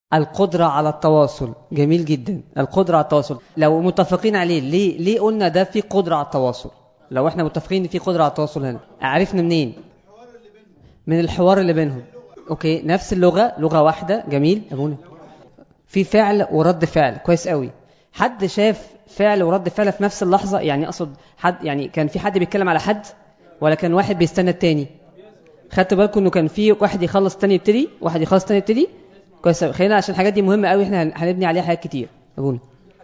القدرة على التواصل جميل جدا القدرة على التواصل لو متفقين عليه ليه ليه قلنا ده في قدرة على التواصل لو احنا متفقين ان في قدرة على التواصل هنا عرفنا منين من الحوار اللي بينهم اوكي نفس اللغة لغة واحدة جميل ابونا في فعل ورد فعل كويس قوي حد شاف فعل ورد فعل في نفس اللحظة يعني اقصد حد يعني كان في حد بيتكلم على حد ولا كان واحد بيستنى التاني خدت بالكم انه كان في واحد يخلص التاني يبتدي واحد يخلص التاني يبتدي كويس قوي خلينا عشان الحاجات دي مهمة قوي احنا هنبني عليها حاجات كتير ابونا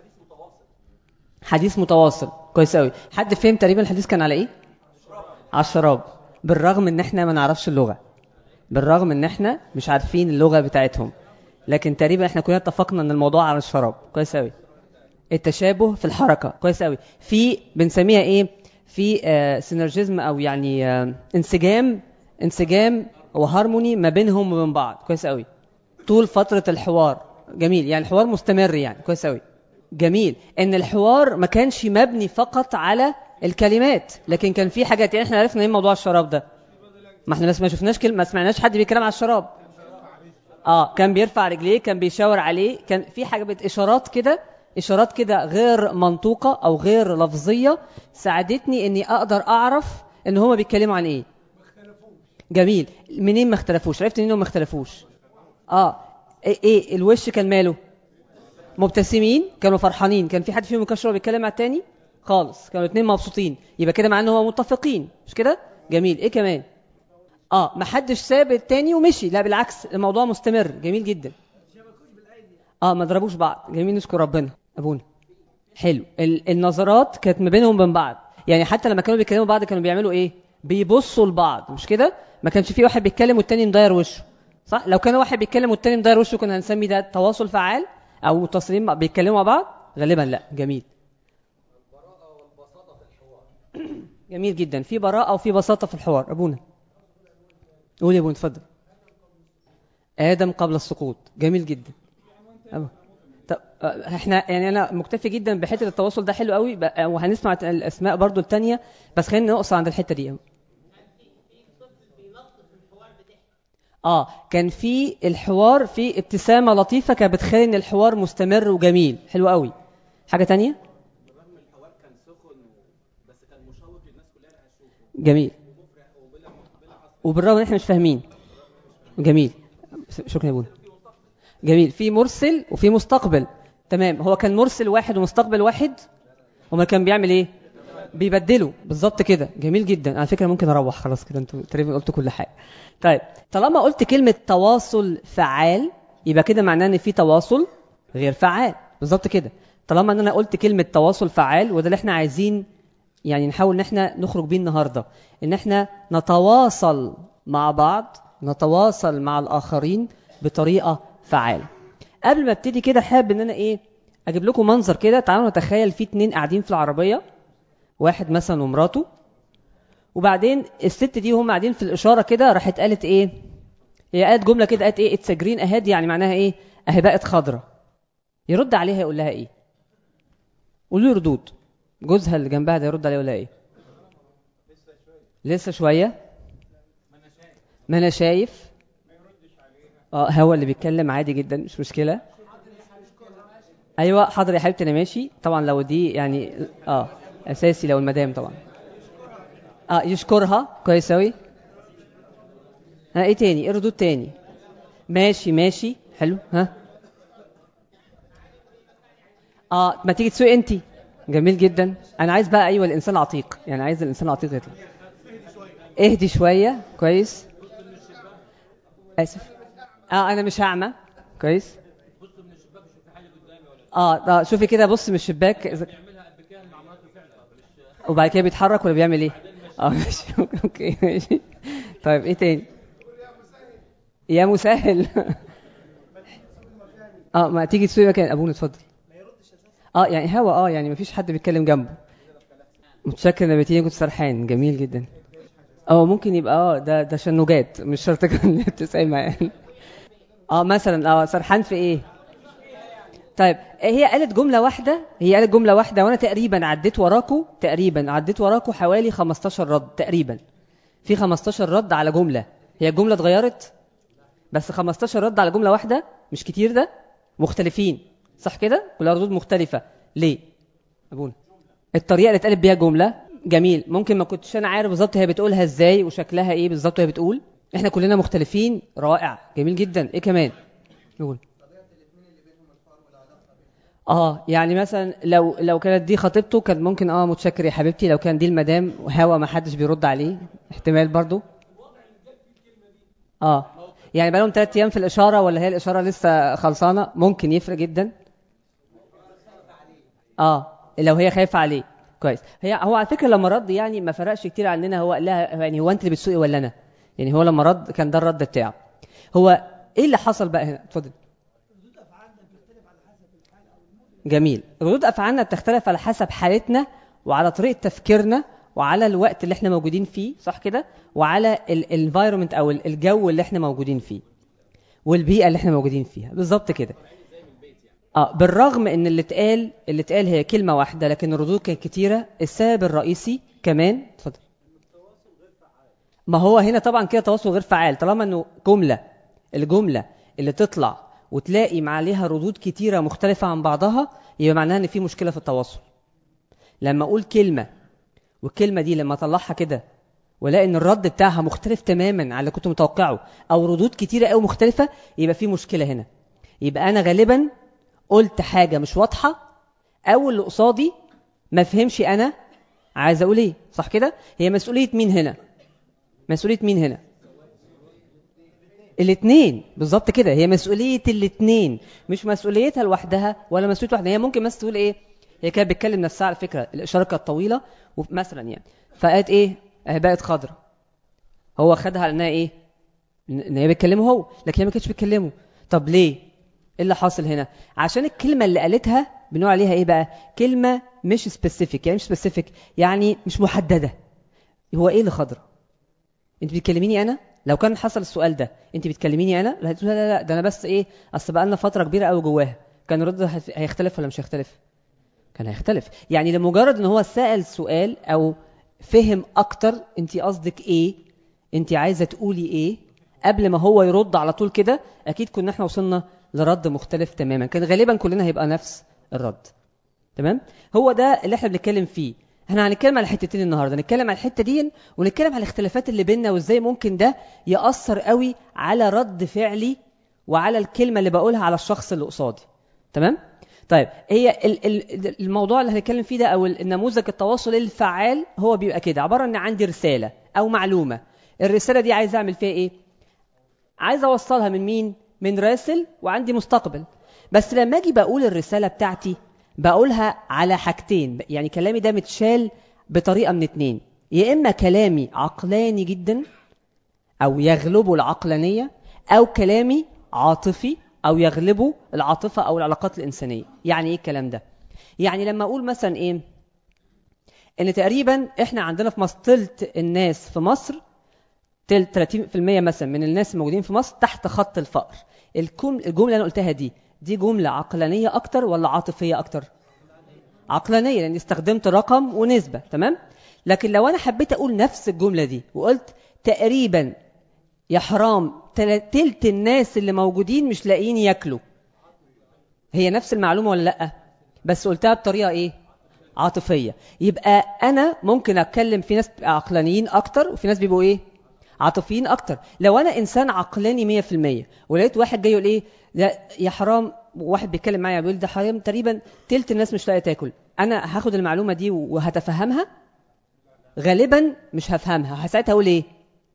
حديث متواصل كويس قوي حد فهم تقريبا الحديث كان على ايه على الشراب بالرغم ان احنا ما نعرفش اللغة بالرغم ان احنا مش عارفين اللغة بتاعتهم لكن تقريبا احنا كلنا اتفقنا ان الموضوع على الشراب كويس قوي التشابه في الحركة كويس قوي في بنسميها ايه في آه سينرجيزم او يعني آه انسجام انسجام وهارموني ما بينهم وبين بعض كويس قوي طول فترة الحوار جميل يعني الحوار مستمر يعني كويس قوي جميل ان الحوار ما كانش مبني فقط على الكلمات لكن كان في حاجات يعني احنا عرفنا ايه موضوع الشراب ده ما احنا ما شفناش كلمه ما سمعناش حد بيتكلم على الشراب اه كان بيرفع رجليه كان بيشاور عليه كان في حاجه بت اشارات كده اشارات كده غير منطوقه او غير لفظيه ساعدتني اني اقدر اعرف ان هما بيتكلموا عن ايه جميل منين ما اختلفوش عرفت انهم ما اختلفوش اه ايه, إيه الوش كان ماله مبتسمين كانوا فرحانين كان في حد فيهم مكشر بيتكلم على التاني خالص كانوا الاثنين مبسوطين يبقى كده معناه ان هو متفقين مش كده جميل ايه كمان اه ما حدش ساب التاني ومشي لا بالعكس الموضوع مستمر جميل جدا اه ما ضربوش بعض جميل نشكر ربنا ابونا حلو ال- النظرات كانت ما بينهم وبين بعض يعني حتى لما كانوا بيتكلموا بعض كانوا بيعملوا ايه بيبصوا لبعض مش كده ما كانش في واحد بيتكلم والتاني مداير وشه صح لو كان واحد بيتكلم والتاني مداير وشه كنا هنسمي ده تواصل فعال او متصلين مع- بيتكلموا مع بعض غالبا لا جميل جميل جدا في براءة وفي بساطة في الحوار أبونا قول يا أبونا اتفضل آدم قبل السقوط جميل جدا أبو. طب آه، احنا يعني انا مكتفي جدا بحته التواصل ده حلو قوي ب- وهنسمع الاسماء برضو التانية بس خلينا نقص عند الحته دي اه كان في الحوار في ابتسامه لطيفه كانت بتخلي ان الحوار مستمر وجميل حلو قوي حاجه تانية جميل وبالرغم ان احنا مش فاهمين جميل شكرا يا ابونا جميل في مرسل وفي مستقبل تمام هو كان مرسل واحد ومستقبل واحد وما كان بيعمل ايه بيبدلوا بالظبط كده جميل جدا على فكره ممكن اروح خلاص كده انتوا تقريبا قلتوا كل حاجه طيب طالما قلت كلمه تواصل فعال يبقى كده معناه ان في تواصل غير فعال بالظبط كده طالما ان انا قلت كلمه تواصل فعال وده اللي احنا عايزين يعني نحاول ان احنا نخرج بيه النهارده ان احنا نتواصل مع بعض نتواصل مع الاخرين بطريقه فعاله قبل ما ابتدي كده حابب ان انا ايه اجيب لكم منظر كده تعالوا نتخيل في اتنين قاعدين في العربيه واحد مثلا ومراته وبعدين الست دي وهم قاعدين في الاشاره كده راحت قالت ايه هي قالت جمله كده قالت ايه اتس جرين اهاد يعني معناها ايه اهي بقت خضره يرد عليها يقول لها ايه قولوا لي ردود جوزها اللي جنبها ده يرد عليها يقول لها ايه لسه شويه ما انا شايف اه هو اللي بيتكلم عادي جدا مش مشكله ايوه حاضر يا حبيبتي انا ماشي طبعا لو دي يعني اه اساسي لو المدام طبعا اه يشكرها كويس اوي ها ايه تاني ايه ردود تاني ماشي ماشي حلو ها اه ما تيجي تسوقي انت جميل جدا انا عايز بقى ايوه الانسان عتيق يعني عايز الانسان العتيق يطلع اهدي شويه كويس اسف اه انا مش هعمى كويس اه, آه شوفي كده بص من الشباك إذا- وبعد كده بيتحرك ولا بيعمل ايه اه ماشي اوكي ماشي طيب ايه تاني يا مسهل اه ما تيجي تسوي مكان ابونا اتفضل اه يعني هوا اه يعني مفيش حد بيتكلم جنبه متشكر يا بتيجي كنت سرحان جميل جدا اه ممكن يبقى اه ده ده شنوجات مش شرط تكون بتسأل معايا اه مثلا اه سرحان في ايه طيب هي قالت جملة واحدة هي قالت جملة واحدة وانا تقريبا عديت وراكو تقريبا عديت وراكو حوالي 15 رد تقريبا في 15 رد على جملة هي الجملة اتغيرت بس 15 رد على جملة واحدة مش كتير ده مختلفين صح كده كلها ردود مختلفة ليه أبونا الطريقة اللي اتقالت بيها جملة جميل ممكن ما كنتش أنا عارف بالظبط هي بتقولها إزاي وشكلها إيه بالظبط وهي بتقول إحنا كلنا مختلفين رائع جميل جدا إيه كمان نقول اه يعني مثلا لو لو كانت دي خطيبته كان ممكن اه متشكر يا حبيبتي لو كان دي المدام هوا ما حدش بيرد عليه احتمال برضو اه يعني بقالهم ثلاث ايام في الاشاره ولا هي الاشاره لسه خلصانه ممكن يفرق جدا اه لو هي خايفه عليه كويس هي هو على فكره لما رد يعني ما فرقش كتير عننا هو قال لها يعني هو انت اللي بتسوقي ولا انا يعني هو لما رد كان ده الرد بتاعه هو ايه اللي حصل بقى هنا اتفضل جميل ردود افعالنا بتختلف على حسب حالتنا وعلى طريقه تفكيرنا وعلى الوقت اللي احنا موجودين فيه صح كده وعلى الانفايرمنت او الجو اللي احنا موجودين فيه والبيئه اللي احنا موجودين فيها بالظبط كده اه بالرغم ان اللي اتقال اللي اتقال هي كلمه واحده لكن الردود كانت كتيره السبب الرئيسي كمان اتفضل ما هو هنا طبعا كده تواصل غير فعال طالما انه جمله الجمله اللي تطلع وتلاقي مع عليها ردود كتيره مختلفه عن بعضها يبقى معناها ان في مشكله في التواصل لما اقول كلمه والكلمه دي لما اطلعها كده ولاقي ان الرد بتاعها مختلف تماما عن اللي كنت متوقعه او ردود كتيره قوي مختلفه يبقى في مشكله هنا يبقى انا غالبا قلت حاجه مش واضحه او اللي قصادي ما فهمش انا عايز اقول ايه صح كده هي مسؤوليه مين هنا مسؤوليه مين هنا الاثنين بالظبط كده هي مسؤوليه الاثنين مش مسؤوليتها لوحدها ولا مسؤوليه واحده هي ممكن بس تقول ايه هي كانت بتكلم نفسها على فكره الاشاره كانت طويله مثلا يعني فقالت ايه اهي بقت خضرا هو خدها على انها ايه ان هي بتكلمه هو لكن هي ما كانتش بتكلمه طب ليه ايه اللي حاصل هنا عشان الكلمه اللي قالتها بنقول عليها ايه بقى كلمه مش سبيسيفيك يعني مش سبيسيفيك يعني مش محدده هو ايه اللي خضرا انت بتكلميني انا لو كان حصل السؤال ده انت بتكلميني انا لا لا لا, لا ده انا بس ايه اصل بقى لنا فتره كبيره قوي جواها كان الرد هيختلف ولا مش هيختلف كان هيختلف يعني لمجرد ان هو سأل سؤال او فهم اكتر انت قصدك ايه انت عايزه تقولي ايه قبل ما هو يرد على طول كده اكيد كنا احنا وصلنا لرد مختلف تماما كان غالبا كلنا هيبقى نفس الرد تمام هو ده اللي احنا بنتكلم فيه احنا هنتكلم على حتتين النهارده نتكلم على الحته دي ونتكلم على الاختلافات اللي بيننا وازاي ممكن ده ياثر قوي على رد فعلي وعلى الكلمه اللي بقولها على الشخص اللي قصادي تمام طيب هي الموضوع اللي هنتكلم فيه ده او النموذج التواصل الفعال هو بيبقى كده عباره ان عندي رساله او معلومه الرساله دي عايز اعمل فيها ايه عايز اوصلها من مين من راسل وعندي مستقبل بس لما اجي بقول الرساله بتاعتي بقولها على حاجتين يعني كلامي ده متشال بطريقه من اتنين يا اما كلامي عقلاني جدا او يغلبه العقلانيه او كلامي عاطفي او يغلبوا العاطفه او العلاقات الانسانيه يعني ايه الكلام ده يعني لما اقول مثلا ايه ان تقريبا احنا عندنا في مصر تلت الناس في مصر تلت 30% مثلا من الناس الموجودين في مصر تحت خط الفقر الجمله اللي انا قلتها دي دي جمله عقلانيه اكتر ولا عاطفيه اكتر عقلانيه لان استخدمت رقم ونسبه تمام لكن لو انا حبيت اقول نفس الجمله دي وقلت تقريبا يا حرام تلت الناس اللي موجودين مش لاقيين ياكلوا هي نفس المعلومه ولا لا بس قلتها بطريقه ايه عاطفيه يبقى انا ممكن اتكلم في ناس عقلانيين اكتر وفي ناس بيبقوا ايه عاطفيين اكتر لو انا انسان عقلاني 100% ولقيت واحد جاي يقول ايه ده يا حرام واحد بيتكلم معايا بيقول ده حرام تقريبا تلت الناس مش لاقيه تاكل انا هاخد المعلومه دي وهتفهمها غالبا مش هفهمها ساعتها اقول ايه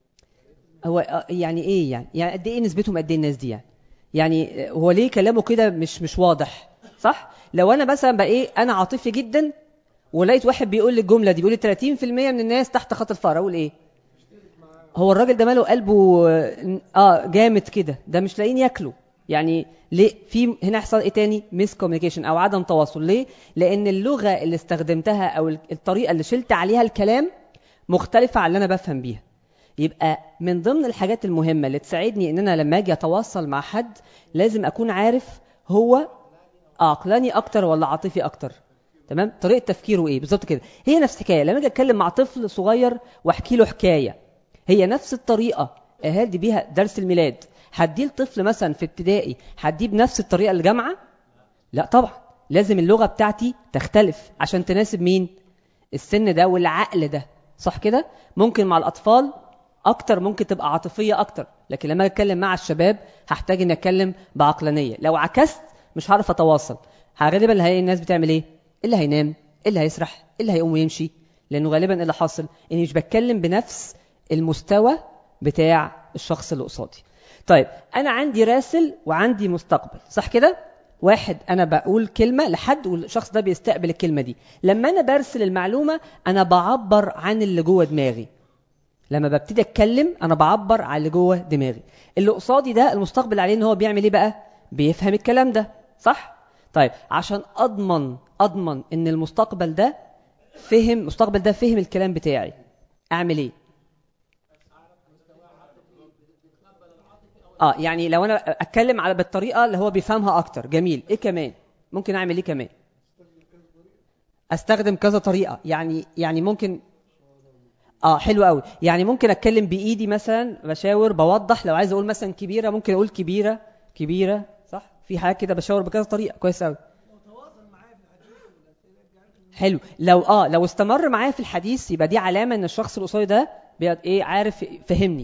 هو يعني ايه يعني يعني قد ايه نسبتهم قد ايه الناس دي يعني يعني هو ليه كلامه كده مش مش واضح صح لو انا مثلا بقى ايه انا عاطفي جدا ولقيت واحد بيقول لي الجمله دي بيقول لي 30% من الناس تحت خط الفقر اقول ايه هو الراجل ده ماله قلبه اه جامد كده ده مش لاقيين ياكلوا يعني ليه في هنا يحصل ايه تاني ميس كوميونيكيشن او عدم تواصل ليه لان اللغه اللي استخدمتها او الطريقه اللي شلت عليها الكلام مختلفه عن اللي انا بفهم بيها يبقى من ضمن الحاجات المهمة اللي تساعدني ان انا لما اجي اتواصل مع حد لازم اكون عارف هو عقلاني اكتر ولا عاطفي اكتر تمام طريقة تفكيره ايه بالظبط كده هي نفس الحكاية لما اجي اتكلم مع طفل صغير واحكي له حكاية هي نفس الطريقة اهدي بيها درس الميلاد هديه لطفل مثلا في ابتدائي هديه بنفس الطريقه الجامعه لا طبعا لازم اللغه بتاعتي تختلف عشان تناسب مين السن ده والعقل ده صح كده ممكن مع الاطفال اكتر ممكن تبقى عاطفيه اكتر لكن لما اتكلم مع الشباب هحتاج اني اتكلم بعقلانيه لو عكست مش هعرف اتواصل غالبا هلاقي الناس بتعمل ايه اللي هينام اللي هيسرح اللي هيقوم ويمشي لانه غالبا إيه اللي حاصل اني مش بتكلم بنفس المستوى بتاع الشخص اللي قصادي طيب انا عندي راسل وعندي مستقبل صح كده واحد انا بقول كلمه لحد والشخص ده بيستقبل الكلمه دي لما انا برسل المعلومه انا بعبر عن اللي جوه دماغي لما ببتدي اتكلم انا بعبر عن اللي جوه دماغي اللي قصادي ده المستقبل عليه ان هو بيعمل ايه بقى بيفهم الكلام ده صح طيب عشان اضمن اضمن ان المستقبل ده فهم المستقبل ده فهم الكلام بتاعي اعمل ايه اه يعني لو انا اتكلم على بالطريقه اللي هو بيفهمها اكتر جميل ايه كمان ممكن اعمل ايه كمان استخدم كذا طريقه يعني يعني ممكن اه حلو قوي يعني ممكن اتكلم بايدي مثلا بشاور بوضح لو عايز اقول مثلا كبيره ممكن اقول كبيره كبيره صح في حاجه كده بشاور بكذا طريقه كويس قوي حلو لو اه لو استمر معايا في الحديث يبقى دي علامه ان الشخص اللي قصادي ده ايه عارف فهمني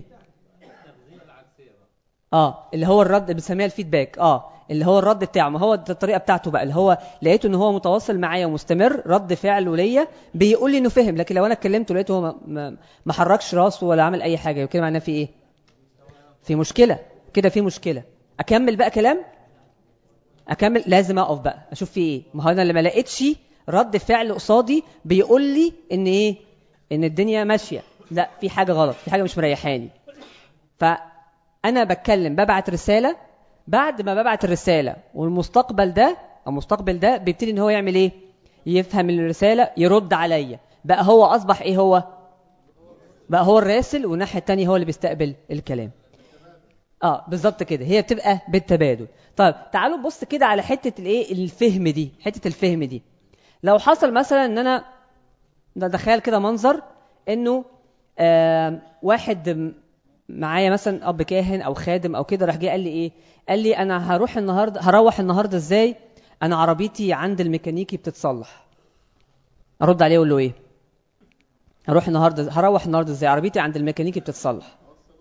اه اللي هو الرد بنسميها الفيدباك اه اللي هو الرد بتاعه ما هو الطريقه بتاعته بقى اللي هو لقيته ان هو متواصل معايا ومستمر رد فعله ليا بيقول لي انه فهم لكن لو انا اتكلمت ولقيته هو ما, ما حركش راسه ولا عمل اي حاجه يبقى معناه في ايه في مشكله كده في مشكله اكمل بقى كلام اكمل لازم اقف بقى اشوف في ايه ما هو انا لما لقيتش رد فعل قصادي بيقول لي ان ايه ان الدنيا ماشيه لا في حاجه غلط في حاجه مش مريحاني فانا بتكلم ببعت رساله بعد ما ببعت الرساله والمستقبل ده او المستقبل ده بيبتدي ان هو يعمل ايه يفهم الرساله يرد عليا بقى هو اصبح ايه هو بقى هو الراسل والناحيه الثانيه هو اللي بيستقبل الكلام اه بالظبط كده هي بتبقى بالتبادل طيب تعالوا نبص كده على حته الايه الفهم دي حته الفهم دي لو حصل مثلا ان انا نتخيل كده منظر انه آه واحد معايا مثلا اب كاهن او خادم او كده راح جه قال لي ايه قال لي انا هروح النهارده هروح النهارده ازاي انا عربيتي عند الميكانيكي بتتصلح ارد عليه اقول له ايه هروح النهارده هروح النهارده ازاي عربيتي عند الميكانيكي بتتصلح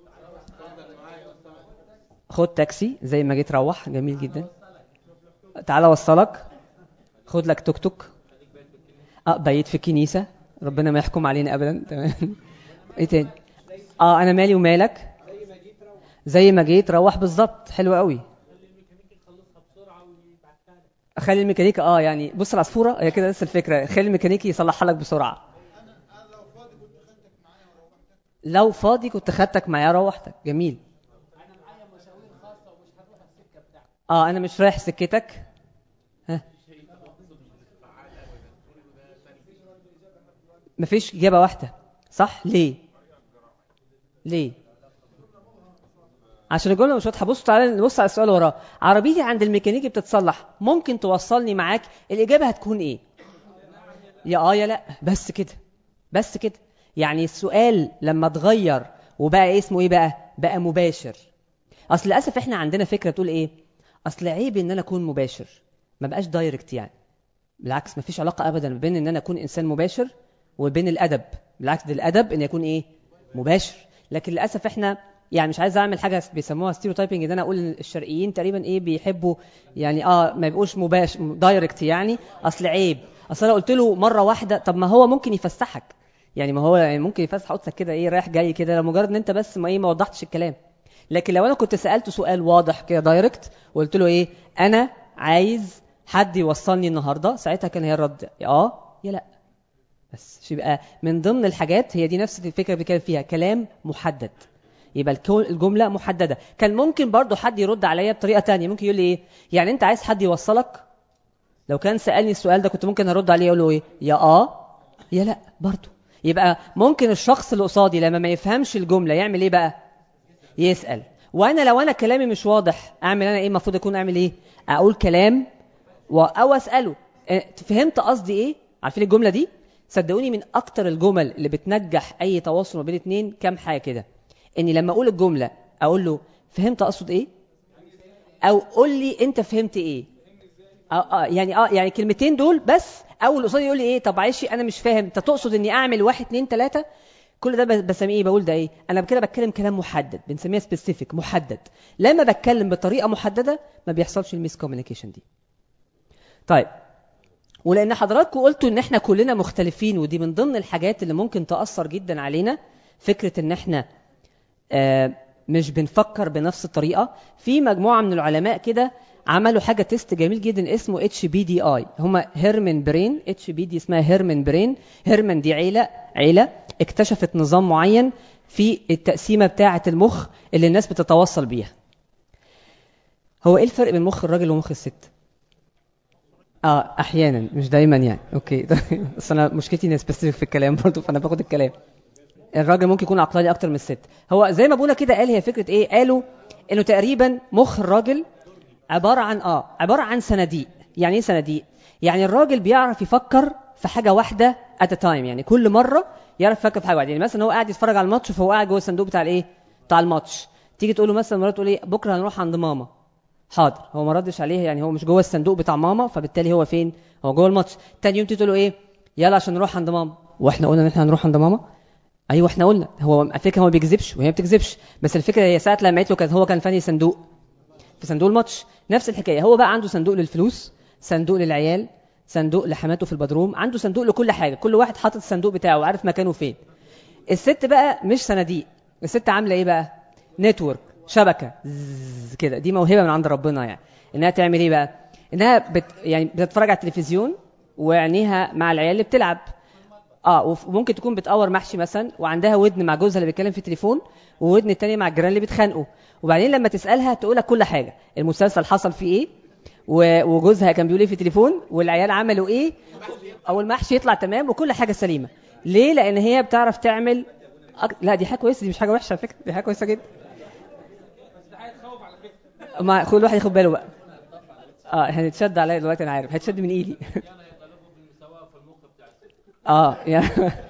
خد تاكسي زي ما جيت روح جميل جدا تعالى اوصلك خد لك توك توك اه بيت في الكنيسه ربنا ما يحكم علينا ابدا تمام ايه تاني اه انا مالي ومالك زي ما جيت روح بالظبط حلو قوي اخلي الميكانيكي اه يعني بص العصفوره هي كده لسه الفكره خلي الميكانيكي يصلحها لك بسرعه لو فاضي كنت خدتك معايا روحتك جميل اه انا مش رايح سكتك ها مفيش اجابه واحده صح ليه ليه عشان الجمله مش واضحه بص تعالى نبص على السؤال وراه عربيتي عند الميكانيكي بتتصلح ممكن توصلني معاك الاجابه هتكون ايه يا اه يا لا بس كده بس كده يعني السؤال لما اتغير وبقى إيه اسمه ايه بقى بقى مباشر اصل للاسف احنا عندنا فكره تقول ايه اصل عيب ان انا اكون مباشر ما بقاش دايركت يعني بالعكس ما فيش علاقه ابدا بين ان انا اكون انسان مباشر وبين الادب بالعكس ده الادب ان يكون ايه مباشر لكن للاسف احنا يعني مش عايز اعمل حاجه بيسموها ستيريوتايبنج ان انا اقول ان الشرقيين تقريبا ايه بيحبوا يعني اه ما يبقوش مباشر دايركت يعني اصل عيب اصل انا قلت له مره واحده طب ما هو ممكن يفسحك يعني ما هو يعني ممكن يفسح قدسك كده ايه رايح جاي كده لمجرد ان انت بس ما ايه ما وضحتش الكلام لكن لو انا كنت سالته سؤال واضح كده دايركت وقلت له ايه انا عايز حد يوصلني النهارده ساعتها كان هي الرد يا اه يا لا بس يبقى من ضمن الحاجات هي دي نفس الفكره اللي بيتكلم فيها كلام محدد يبقى الجمله محدده كان ممكن برضو حد يرد عليا بطريقه تانية ممكن يقول لي ايه يعني انت عايز حد يوصلك لو كان سالني السؤال ده كنت ممكن ارد عليه اقول له ايه يا اه يا لا برضو يبقى ممكن الشخص اللي قصادي لما ما يفهمش الجمله يعمل ايه بقى يسال وانا لو انا كلامي مش واضح اعمل انا ايه المفروض اكون اعمل ايه اقول كلام او اساله فهمت قصدي ايه عارفين الجمله دي صدقوني من اكتر الجمل اللي بتنجح اي تواصل ما بين اتنين كام حاجه كده اني لما اقول الجمله اقول له فهمت اقصد ايه او قول لي انت فهمت ايه اه اه يعني اه يعني كلمتين دول بس اول قصادي يقول لي ايه طب معلش انا مش فاهم انت تقصد اني اعمل واحد اتنين تلاته كل ده بسميه ايه بقول ده ايه انا كده بتكلم كلام محدد بنسميها سبيسيفيك محدد لما بتكلم بطريقه محدده ما بيحصلش الميس كوميونيكيشن دي طيب ولان حضراتكم قلتوا ان احنا كلنا مختلفين ودي من ضمن الحاجات اللي ممكن تاثر جدا علينا فكره ان احنا آه مش بنفكر بنفس الطريقه في مجموعه من العلماء كده عملوا حاجه تيست جميل جدا اسمه اتش بي دي اي هم هيرمن برين اتش بي دي اسمها هيرمن برين هيرمن دي عيله عيله اكتشفت نظام معين في التقسيمه بتاعه المخ اللي الناس بتتواصل بيها هو ايه الفرق بين مخ الراجل ومخ الست اه احيانا مش دايما يعني اوكي بس انا مشكلتي اني سبيسيفيك في الكلام برضه فانا باخد الكلام الراجل ممكن يكون عقلاني اكتر من الست هو زي ما ابونا كده قال هي فكره ايه قالوا انه تقريبا مخ الراجل عباره عن اه عباره عن صناديق يعني ايه صناديق يعني الراجل بيعرف يفكر في حاجه واحده ات تايم يعني كل مره يعرف يفكر في حاجه واحده يعني مثلا هو قاعد يتفرج على الماتش فهو قاعد جوه الصندوق بتاع الايه بتاع الماتش تيجي تقول له مثلا مراته تقول ايه بكره هنروح عند ماما حاضر هو ما ردش عليها يعني هو مش جوه الصندوق بتاع ماما فبالتالي هو فين هو جوه الماتش تاني يوم تقول له ايه يلا عشان نروح عند ماما واحنا قلنا ان احنا هنروح عند ماما ايوه احنا قلنا هو الفكره هو ما بيكذبش وهي ما بتكذبش بس الفكره هي ساعه لما قالت له كان هو كان فاني صندوق في صندوق الماتش نفس الحكايه هو بقى عنده صندوق للفلوس صندوق للعيال صندوق لحماته في البدروم عنده صندوق لكل حاجه كل واحد حاطط الصندوق بتاعه وعارف مكانه فين الست بقى مش صناديق الست عامله ايه بقى نتورك شبكه كده دي موهبه من عند ربنا يعني انها تعمل ايه بقى انها بت يعني بتتفرج على التلفزيون وعينيها مع العيال اللي بتلعب اه وممكن تكون بتقور محشي مثلا وعندها ودن مع جوزها اللي بيتكلم في التليفون وودن التانية مع الجيران اللي بيتخانقوا وبعدين لما تسالها تقول لك كل حاجه المسلسل حصل فيه ايه وجوزها كان بيقول ايه في التليفون والعيال عملوا ايه او المحشي يطلع تمام وكل حاجه سليمه ليه لان هي بتعرف تعمل أك... لا دي حاجه كويسه دي مش حاجه وحشه على فكره دي حاجه كويسه جدا ما كل واحد ياخد باله بقى اه هنتشد عليا دلوقتي انا عارف هتشد من ايدي اه يعني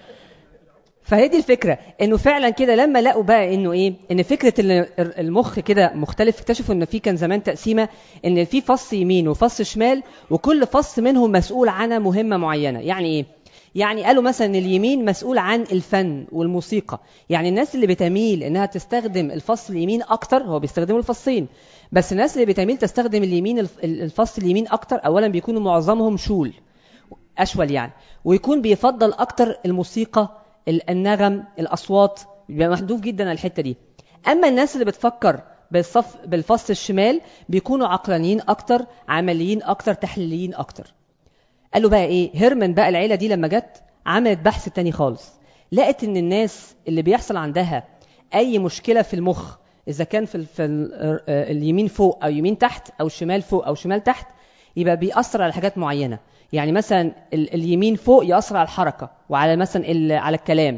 فهي دي الفكرة انه فعلا كده لما لقوا بقى انه ايه ان فكرة ان المخ كده مختلف اكتشفوا ان في كان زمان تقسيمة ان في فص يمين وفص شمال وكل فص منهم مسؤول عن مهمة معينة يعني ايه يعني قالوا مثلا ان اليمين مسؤول عن الفن والموسيقى يعني الناس اللي بتميل انها تستخدم الفص اليمين اكتر هو بيستخدموا الفصين بس الناس اللي بتميل تستخدم اليمين الفص اليمين اكتر اولا بيكونوا معظمهم شول اشول يعني ويكون بيفضل اكتر الموسيقى النغم الاصوات بيبقى محدود جدا على الحته دي اما الناس اللي بتفكر بالصف بالفص الشمال بيكونوا عقلانيين اكتر عمليين اكتر تحليليين اكتر قالوا بقى ايه هيرمان بقى العيله دي لما جت عملت بحث تاني خالص لقت ان الناس اللي بيحصل عندها اي مشكله في المخ اذا كان في, في اليمين فوق او يمين تحت او الشمال فوق او شمال تحت يبقى بيأثر على حاجات معينه يعني مثلا اليمين فوق يأثر على الحركة وعلى مثلا على الكلام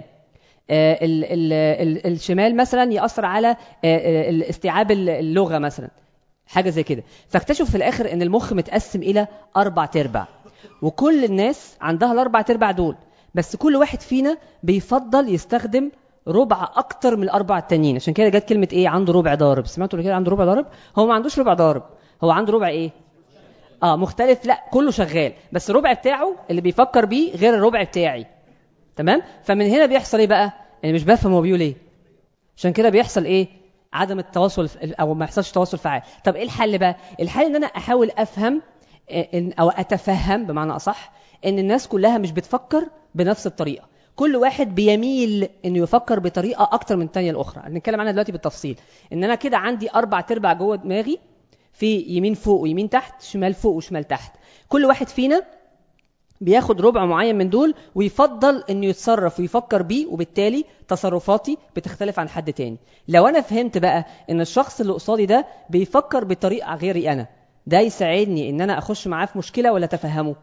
ال ال ال الشمال مثلا يأثر على استيعاب اللغة مثلا حاجة زي كده فاكتشفوا في الآخر أن المخ متقسم إلى أربع تربع وكل الناس عندها الأربع تربع دول بس كل واحد فينا بيفضل يستخدم ربع أكتر من الأربع التانيين عشان كده جت كلمة إيه عنده ربع ضارب سمعتوا كده عنده ربع ضارب هو ما عندوش ربع ضارب هو عنده ربع إيه اه مختلف لا كله شغال بس الربع بتاعه اللي بيفكر بيه غير الربع بتاعي تمام فمن هنا بيحصل ايه بقى انا مش بفهم هو بيقول ايه عشان كده بيحصل ايه عدم التواصل او ما يحصلش تواصل فعال طب ايه الحل بقى الحل ان انا احاول افهم إن او اتفهم بمعنى اصح ان الناس كلها مش بتفكر بنفس الطريقه كل واحد بيميل انه يفكر بطريقه اكتر من الثانيه الاخرى هنتكلم عنها دلوقتي بالتفصيل ان انا كده عندي اربع تربع جوه دماغي في يمين فوق ويمين تحت شمال فوق وشمال تحت كل واحد فينا بياخد ربع معين من دول ويفضل انه يتصرف ويفكر بيه وبالتالي تصرفاتي بتختلف عن حد تاني لو انا فهمت بقى ان الشخص اللي قصادي ده بيفكر بطريقه غيري انا ده يساعدني ان انا اخش معاه في مشكله ولا اتفهمه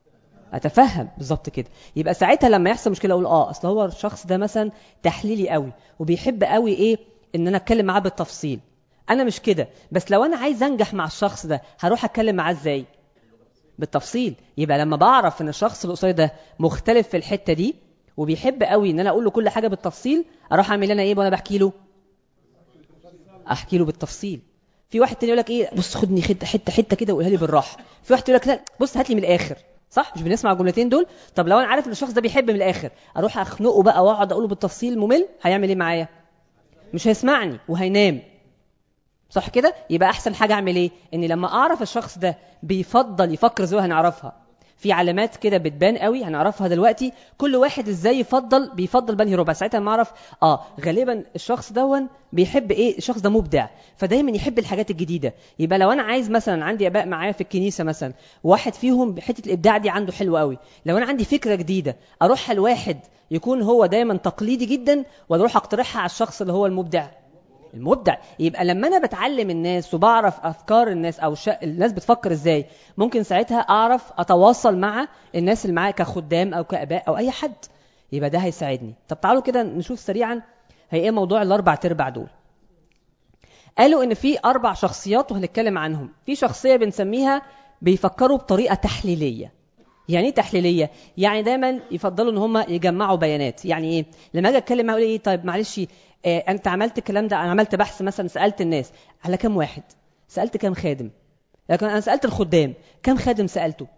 اتفهم بالظبط كده يبقى ساعتها لما يحصل مشكله اقول اه اصل هو الشخص ده مثلا تحليلي قوي وبيحب قوي ايه ان انا اتكلم معاه بالتفصيل انا مش كده بس لو انا عايز انجح مع الشخص ده هروح اتكلم معاه ازاي بالتفصيل يبقى لما بعرف ان الشخص اللي قصادي ده مختلف في الحته دي وبيحب قوي ان انا اقول له كل حاجه بالتفصيل اروح اعمل انا ايه وانا بحكي له احكي له بالتفصيل في واحد تاني يقول لك ايه بص خدني حته حته حته كده وقولها لي بالراحه في واحد يقول لك لا بص هات لي من الاخر صح مش بنسمع الجملتين دول طب لو انا عارف ان الشخص ده بيحب من الاخر اروح اخنقه بقى واقعد اقوله بالتفصيل ممل هيعمل ايه معايا مش هيسمعني وهينام صح كده يبقى احسن حاجه اعمل ايه ان لما اعرف الشخص ده بيفضل يفكر زي هنعرفها في علامات كده بتبان قوي هنعرفها دلوقتي كل واحد ازاي يفضل بيفضل بنهي ربع ساعتها ما اعرف اه غالبا الشخص دون بيحب ايه الشخص ده مبدع فدايما يحب الحاجات الجديده يبقى لو انا عايز مثلا عندي اباء معايا في الكنيسه مثلا واحد فيهم حته الابداع دي عنده حلوه قوي لو انا عندي فكره جديده اروحها لواحد يكون هو دايما تقليدي جدا ولا اروح اقترحها على الشخص اللي هو المبدع المبدع يبقى لما انا بتعلم الناس وبعرف افكار الناس او ش... الناس بتفكر ازاي ممكن ساعتها اعرف اتواصل مع الناس اللي معايا كخدام او كاباء او اي حد يبقى ده هيساعدني طب تعالوا كده نشوف سريعا هي ايه موضوع الاربع تربع دول قالوا ان في اربع شخصيات وهنتكلم عنهم في شخصيه بنسميها بيفكروا بطريقه تحليليه يعني ايه تحليليه يعني دايما يفضلوا ان هم يجمعوا بيانات يعني ايه لما اجي اتكلم اقول ايه طيب معلش إيه انت عملت الكلام ده انا عملت بحث مثلا سالت الناس على كم واحد سالت كم خادم لكن انا سالت الخدام كم خادم سالته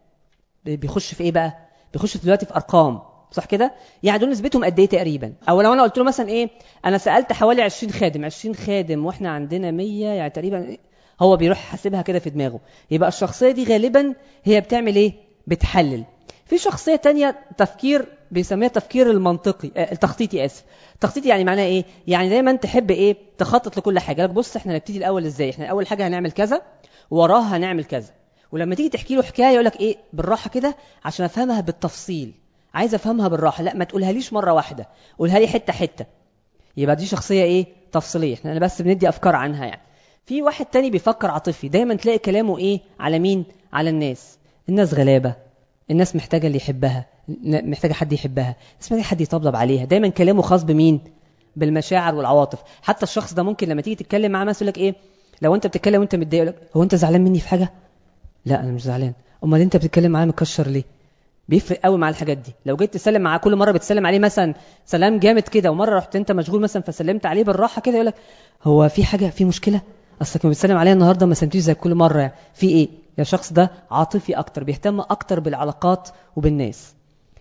بيخش في ايه بقى بيخش في دلوقتي في ارقام صح كده يعني دول نسبتهم قد ايه تقريبا او لو انا قلت له مثلا ايه انا سالت حوالي 20 خادم 20 خادم واحنا عندنا 100 يعني تقريبا هو بيروح حاسبها كده في دماغه يبقى الشخصيه دي غالبا هي بتعمل ايه بتحلل في شخصيه تانية تفكير بيسميها تفكير المنطقي آه التخطيطي اسف تخطيطي يعني معناه ايه يعني دايما تحب ايه تخطط لكل حاجه لك بص احنا نبتدي الاول ازاي احنا اول حاجه هنعمل كذا وراها هنعمل كذا ولما تيجي تحكي له حكايه يقول لك ايه بالراحه كده عشان افهمها بالتفصيل عايز افهمها بالراحه لا ما تقولها ليش مره واحده قولها لي حته حته يبقى دي شخصيه ايه تفصيليه احنا بس بندي افكار عنها يعني في واحد تاني بيفكر عاطفي دايما تلاقي كلامه ايه على مين على الناس الناس غلابه الناس محتاجه اللي يحبها محتاجه حد يحبها الناس محتاجه حد يطبطب عليها دايما كلامه خاص بمين بالمشاعر والعواطف حتى الشخص ده ممكن لما تيجي تتكلم معاه مثلا يقول لك ايه لو انت بتتكلم وانت متضايق يقول لك هو انت زعلان مني في حاجه لا انا مش زعلان امال انت بتتكلم معايا مكشر ليه بيفرق قوي مع الحاجات دي لو جيت تسلم معاه كل مره بتسلم عليه مثلا سلام جامد كده ومره رحت انت مشغول مثلا فسلمت عليه بالراحه كده يقول لك هو في حاجه في مشكله اصلك لما بتسلم عليا النهارده ما سلمتيش زي كل مره يعني في ايه يا شخص ده عاطفي اكتر بيهتم اكتر بالعلاقات وبالناس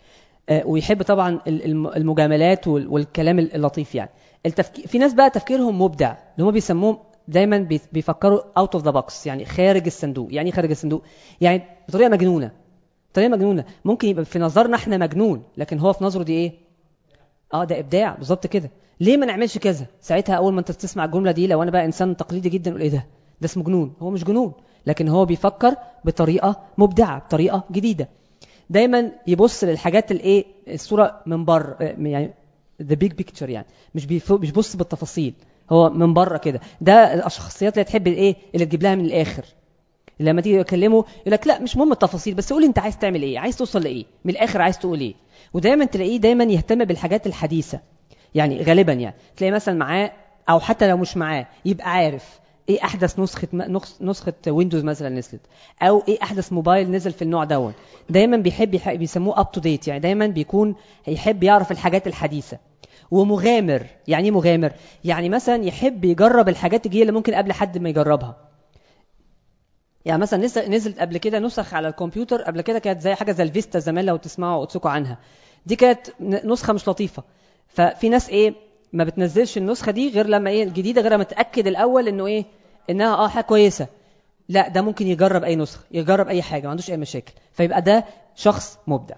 آه ويحب طبعا المجاملات والكلام اللطيف يعني التفكير في ناس بقى تفكيرهم مبدع اللي هم بيسموهم دايما بيفكروا اوت اوف ذا بوكس يعني خارج الصندوق يعني ايه خارج الصندوق يعني بطريقه مجنونه بطريقه مجنونه ممكن يبقى في نظرنا احنا مجنون لكن هو في نظره دي ايه اه ده ابداع بالظبط كده ليه ما نعملش كذا ساعتها اول ما انت تسمع الجمله دي لو انا بقى انسان تقليدي جدا اقول ايه ده ده اسمه جنون هو مش جنون لكن هو بيفكر بطريقه مبدعه بطريقه جديده دايما يبص للحاجات الايه الصوره من بره يعني ذا بيج بيكتشر يعني مش مش بيبص بالتفاصيل هو من بره كده ده الشخصيات اللي تحب الايه اللي تجيب لها من الاخر لما تيجي تكلمه يقول لك لا مش مهم التفاصيل بس قول انت عايز تعمل ايه عايز توصل لايه من الاخر عايز تقول ايه ودايما تلاقيه دايما يهتم بالحاجات الحديثه يعني غالبا يعني تلاقي مثلا معاه او حتى لو مش معاه يبقى عارف ايه احدث نسخه نسخه ويندوز مثلا نزلت او ايه احدث موبايل نزل في النوع دون دايما بيحب بيسموه اب تو ديت يعني دايما بيكون هيحب يعرف الحاجات الحديثه ومغامر يعني ايه مغامر يعني مثلا يحب يجرب الحاجات الجديده اللي ممكن قبل حد ما يجربها يعني مثلا نزلت قبل كده نسخ على الكمبيوتر قبل كده كانت زي حاجه زي الفيستا زمان لو تسمعوا تسكوا عنها دي كانت نسخه مش لطيفه ففي ناس ايه ما بتنزلش النسخه دي غير لما ايه الجديده غير لما تاكد الاول انه ايه انها اه حاجه كويسه لا ده ممكن يجرب اي نسخه يجرب اي حاجه ما عندوش اي مشاكل فيبقى ده شخص مبدع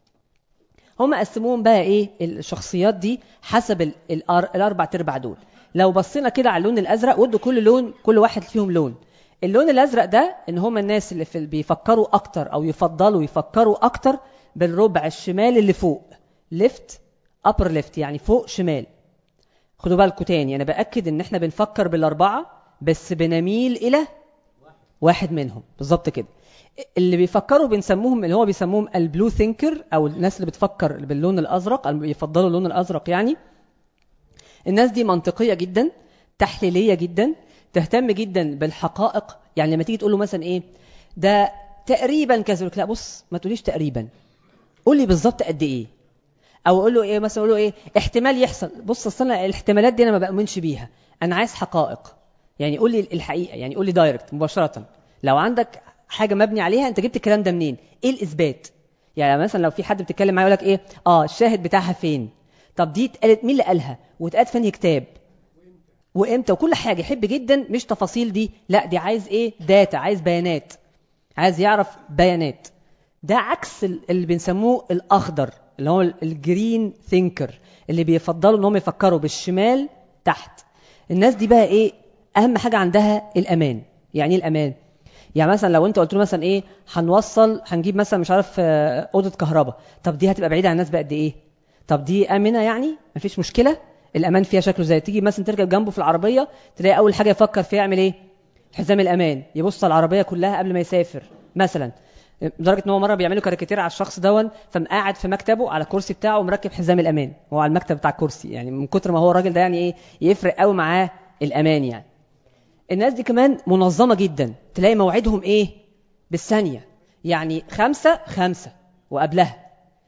هم قسموهم بقى ايه الشخصيات دي حسب الاربع تربع دول لو بصينا كده على اللون الازرق ودوا كل لون كل واحد فيهم لون اللون الازرق ده ان هم الناس اللي في بيفكروا اكتر او يفضلوا يفكروا اكتر بالربع الشمال اللي فوق ليفت ابر ليفت يعني فوق شمال خدوا بالكم تاني انا باكد ان احنا بنفكر بالاربعه بس بنميل الى واحد منهم بالظبط كده اللي بيفكروا بنسموهم اللي هو بيسموهم البلو ثينكر او الناس اللي بتفكر باللون الازرق يفضلوا اللون الازرق يعني الناس دي منطقيه جدا تحليليه جدا تهتم جدا بالحقائق يعني لما تيجي تقول له مثلا ايه ده تقريبا كذا لا بص ما تقوليش تقريبا قول لي بالظبط قد ايه او اقول له ايه مثلا اقول له ايه احتمال يحصل بص اصل الاحتمالات دي انا ما بامنش بيها انا عايز حقائق يعني قول لي الحقيقه يعني قول لي دايركت مباشره لو عندك حاجه مبني عليها انت جبت الكلام ده منين ايه الاثبات يعني مثلا لو في حد بتتكلم معاه يقول لك ايه اه الشاهد بتاعها فين طب دي اتقالت مين اللي قالها واتقالت في كتاب وامتى وكل حاجه يحب جدا مش تفاصيل دي لا دي عايز ايه داتا عايز بيانات عايز يعرف بيانات ده عكس اللي بنسموه الاخضر اللي هو الجرين ثينكر اللي بيفضلوا انهم يفكروا بالشمال تحت الناس دي بقى ايه اهم حاجه عندها الامان يعني ايه الامان يعني مثلا لو انت قلت له مثلا ايه هنوصل هنجيب مثلا مش عارف آه، اوضه كهرباء طب دي هتبقى بعيده عن الناس بقد ايه طب دي امنه يعني مفيش مشكله الامان فيها شكله زي تيجي مثلا تركب جنبه في العربيه تلاقي اول حاجه يفكر فيها يعمل ايه حزام الامان يبص على العربيه كلها قبل ما يسافر مثلا لدرجه ان هو مره بيعملوا كاريكاتير على الشخص دون فمقاعد في مكتبه على الكرسي بتاعه ومركب حزام الامان هو على المكتب بتاع الكرسي يعني من كتر ما هو الراجل ده يعني ايه يفرق قوي معاه الامان يعني الناس دي كمان منظمه جدا تلاقي موعدهم ايه بالثانيه يعني خمسة خمسة وقبلها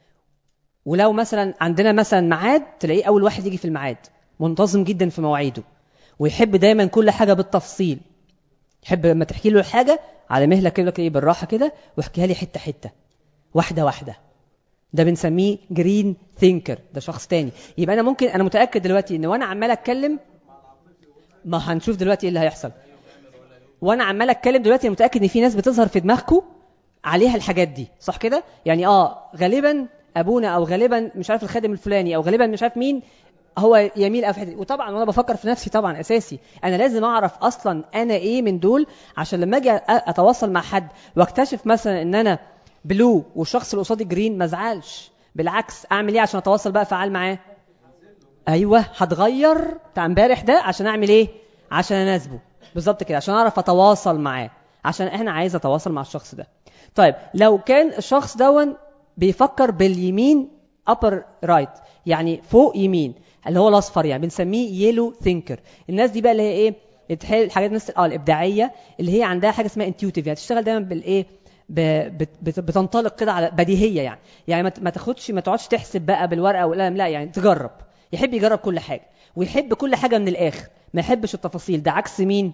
ولو مثلا عندنا مثلا ميعاد تلاقيه اول واحد يجي في الميعاد منتظم جدا في مواعيده ويحب دايما كل حاجه بالتفصيل يحب لما تحكي له الحاجه على مهلك كده ايه بالراحه كده واحكيها لي حته حته واحده واحده ده بنسميه جرين ثينكر ده شخص تاني يبقى انا ممكن انا متاكد دلوقتي ان وانا عمال اتكلم ما هنشوف دلوقتي ايه اللي هيحصل وانا عمال اتكلم دلوقتي متاكد ان في ناس بتظهر في دماغكم عليها الحاجات دي صح كده يعني اه غالبا ابونا او غالبا مش عارف الخادم الفلاني او غالبا مش عارف مين هو يميل او في حته وطبعا وانا بفكر في نفسي طبعا اساسي انا لازم اعرف اصلا انا ايه من دول عشان لما اجي اتواصل مع حد واكتشف مثلا ان انا بلو والشخص اللي قصادي جرين ما ازعلش بالعكس اعمل ايه عشان اتواصل بقى فعال معاه ايوه هتغير بتاع امبارح ده عشان اعمل ايه عشان اناسبه بالظبط كده عشان اعرف اتواصل معاه عشان احنا عايز اتواصل مع الشخص ده طيب لو كان الشخص دون بيفكر باليمين upper right يعني فوق يمين اللي هو الاصفر يعني بنسميه يلو ثينكر الناس دي بقى اللي هي ايه الحاجات الناس اه الابداعيه اللي هي عندها حاجه اسمها انتيوتيف يعني تشتغل دايما بالايه بتنطلق كده على بديهيه يعني يعني ما تاخدش ما تقعدش تحسب بقى بالورقه والقلم لا يعني تجرب يحب يجرب كل حاجه ويحب كل حاجه من الاخر ما يحبش التفاصيل ده عكس مين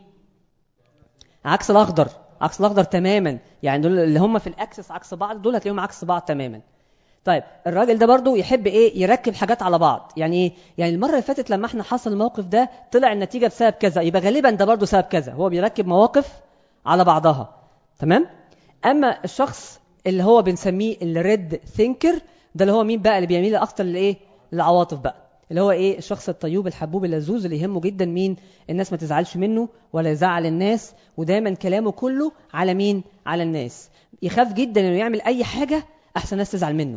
عكس الاخضر عكس الاخضر تماما يعني دول اللي هم في الاكسس عكس بعض دول هتلاقيهم عكس بعض تماما طيب الراجل ده برضو يحب ايه يركب حاجات على بعض يعني ايه يعني المره اللي فاتت لما احنا حصل الموقف ده طلع النتيجه بسبب كذا يبقى غالبا ده برضو سبب كذا هو بيركب مواقف على بعضها تمام اما الشخص اللي هو بنسميه الريد ثينكر ده اللي هو مين بقى اللي بيميل اكتر لايه للعواطف بقى اللي هو ايه الشخص الطيوب الحبوب اللذوذ اللي يهمه جدا مين الناس ما تزعلش منه ولا يزعل الناس ودايما كلامه كله على مين على الناس يخاف جدا انه يعمل اي حاجه احسن الناس تزعل منه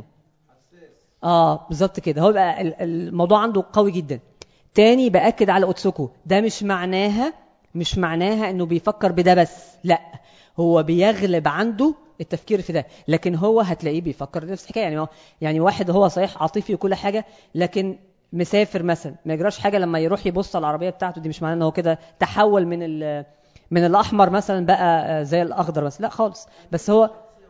اه بالظبط كده هو بقى الموضوع عنده قوي جدا تاني باكد على اوتسوكو ده مش معناها مش معناها انه بيفكر بده بس لا هو بيغلب عنده التفكير في ده لكن هو هتلاقيه بيفكر نفس الحكايه يعني يعني واحد هو صحيح عاطفي وكل حاجه لكن مسافر مثلا ما يجراش حاجه لما يروح يبص على العربيه بتاعته دي مش معناه ان هو كده تحول من من الاحمر مثلا بقى زي الاخضر بس لا خالص بس هو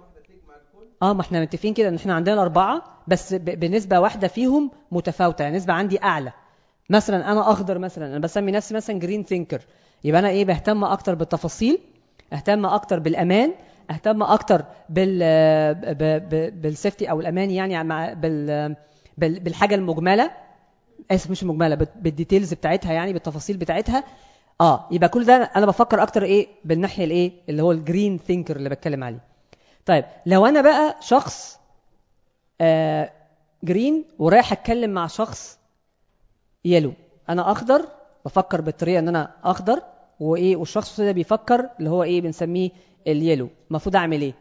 اه ما احنا متفقين كده ان احنا عندنا اربعه بس بنسبه واحده فيهم متفاوته يعني نسبه عندي اعلى مثلا انا اخضر مثلا انا بسمي نفسي مثلا جرين ثينكر يبقى انا ايه بهتم اكتر بالتفاصيل اهتم اكتر بالامان اهتم اكتر بال بالسيفتي او الامان يعني مع بال بالحاجه المجمله اسف مش مجمله بالديتيلز بتاعتها يعني بالتفاصيل بتاعتها اه يبقى كل ده انا بفكر اكتر ايه بالناحيه الايه اللي هو الجرين ثينكر اللي بتكلم عليه طيب لو انا بقى شخص آه جرين ورايح اتكلم مع شخص يلو انا اخضر بفكر بالطريقه ان انا اخضر وايه والشخص ده بيفكر اللي هو ايه بنسميه اليلو المفروض اعمل ايه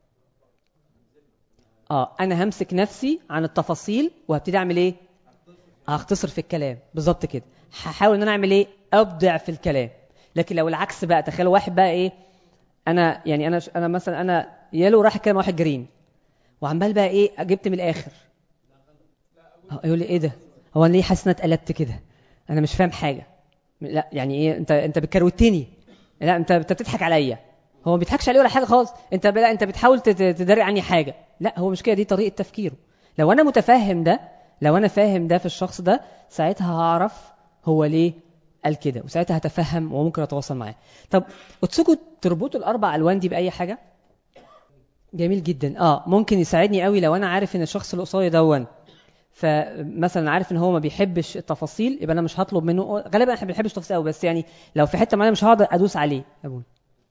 اه انا همسك نفسي عن التفاصيل وهبتدي اعمل ايه هختصر في الكلام بالظبط كده هحاول ان انا اعمل ايه ابدع في الكلام لكن لو العكس بقى تخيل واحد بقى ايه انا يعني انا انا مثلا انا يلو راح اتكلم واحد جرين وعمال بقى ايه جبت من الاخر يقول لي ايه ده هو انا ليه حاسس ان اتقلبت كده انا مش فاهم حاجه لا يعني ايه انت انت بتكروتني لا انت انت بتضحك عليا هو ما بيضحكش عليه ولا حاجه خالص انت لا انت بتحاول تدري عني حاجه لا هو مش كده دي طريقه تفكيره لو انا متفهم ده لو انا فاهم ده في الشخص ده ساعتها هعرف هو ليه قال كده وساعتها هتفهم وممكن اتواصل معاه طب وتسوكوا تربطوا الاربع الوان دي باي حاجه جميل جدا اه ممكن يساعدني قوي لو انا عارف ان الشخص اللي قصادي دون فمثلا عارف ان هو ما بيحبش التفاصيل يبقى انا مش هطلب منه غالبا احنا ما بنحبش التفاصيل قوي بس يعني لو في حته معينه مش هقدر ادوس عليه ابونا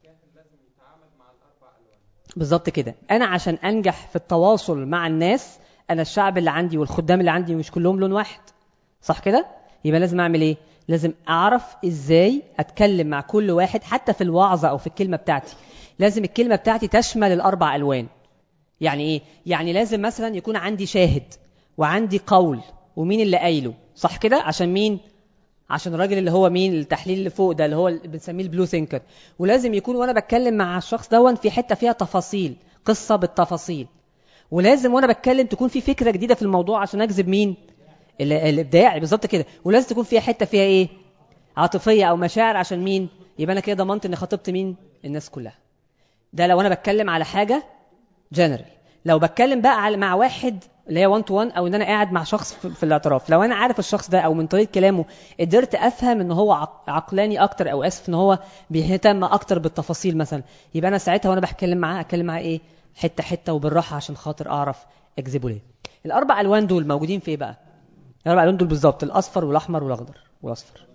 بالظبط كده انا عشان انجح في التواصل مع الناس انا الشعب اللي عندي والخدام اللي عندي مش كلهم لون واحد صح كده يبقى لازم اعمل ايه لازم اعرف ازاي اتكلم مع كل واحد حتى في الوعظه او في الكلمه بتاعتي لازم الكلمه بتاعتي تشمل الاربع الوان يعني ايه يعني لازم مثلا يكون عندي شاهد وعندي قول ومين اللي قايله صح كده عشان مين عشان الراجل اللي هو مين التحليل اللي فوق ده اللي هو اللي بنسميه البلو ثينكر ولازم يكون وانا بتكلم مع الشخص دون في حته فيها تفاصيل قصه بالتفاصيل ولازم وانا بتكلم تكون في فكره جديده في الموضوع عشان اجذب مين الابداع بالظبط كده ولازم تكون فيها حته فيها ايه عاطفيه او مشاعر عشان مين يبقى انا كده ضمنت اني خاطبت مين الناس كلها ده لو انا بتكلم على حاجه جنرال لو بتكلم بقى مع واحد اللي هي 1 تو 1 او ان انا قاعد مع شخص في الاعتراف لو انا عارف الشخص ده او من طريقه كلامه قدرت افهم ان هو عقلاني اكتر او اسف ان هو بيهتم اكتر بالتفاصيل مثلا يبقى انا ساعتها وانا بتكلم معاه اتكلم معاه ايه حته حته وبالراحه عشان خاطر اعرف اجذبه ليه الاربع الوان دول موجودين في ايه بقى الاربع الوان دول بالظبط الاصفر والاحمر والاخضر والاصفر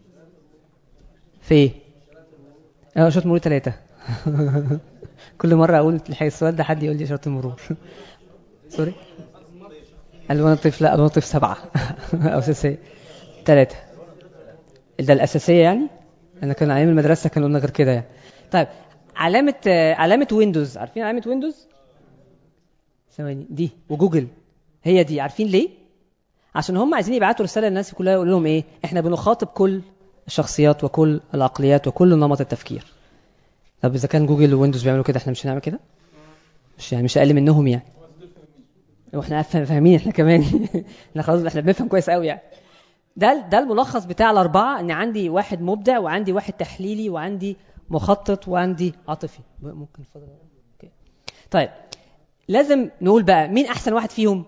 في ايه اه اشاره مرور ثلاثه كل مره اقول السؤال ده حد يقول لي اشاره المرور سوري الوان الطيف لا الوان الطيف سبعه او اساسيه ثلاثه ده الاساسيه يعني انا كان ايام المدرسه كانوا قلنا غير كده يعني طيب علامه علامه ويندوز عارفين علامه ويندوز ثواني دي وجوجل هي دي عارفين ليه عشان هم عايزين يبعتوا رساله للناس كلها يقول لهم ايه احنا بنخاطب كل الشخصيات وكل العقليات وكل نمط التفكير طب اذا كان جوجل وويندوز بيعملوا كده احنا مش هنعمل كده مش يعني مش اقل منهم يعني واحنا فاهمين احنا كمان احنا خلاص احنا بنفهم كويس قوي يعني ده ده الملخص بتاع الاربعه ان عندي واحد مبدع وعندي واحد تحليلي وعندي مخطط وعندي عاطفي ممكن فضل اوكي طيب لازم نقول بقى مين احسن واحد فيهم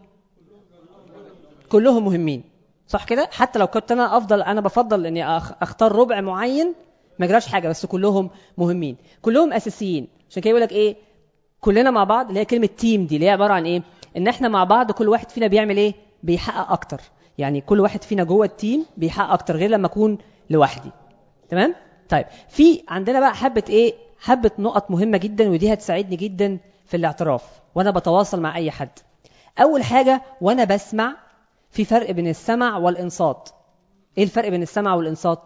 كلهم مهمين صح كده حتى لو كنت انا افضل انا بفضل اني اختار ربع معين ما يجراش حاجه بس كلهم مهمين كلهم اساسيين عشان كده يقول لك ايه كلنا مع بعض اللي هي كلمه تيم دي اللي هي عباره عن ايه ان احنا مع بعض كل واحد فينا بيعمل ايه بيحقق اكتر يعني كل واحد فينا جوه التيم بيحقق اكتر غير لما اكون لوحدي تمام طيب في عندنا بقى حبه ايه حبه نقط مهمه جدا ودي هتساعدني جدا في الاعتراف وانا بتواصل مع اي حد اول حاجه وانا بسمع في فرق بين السمع والانصات ايه الفرق بين السمع والانصات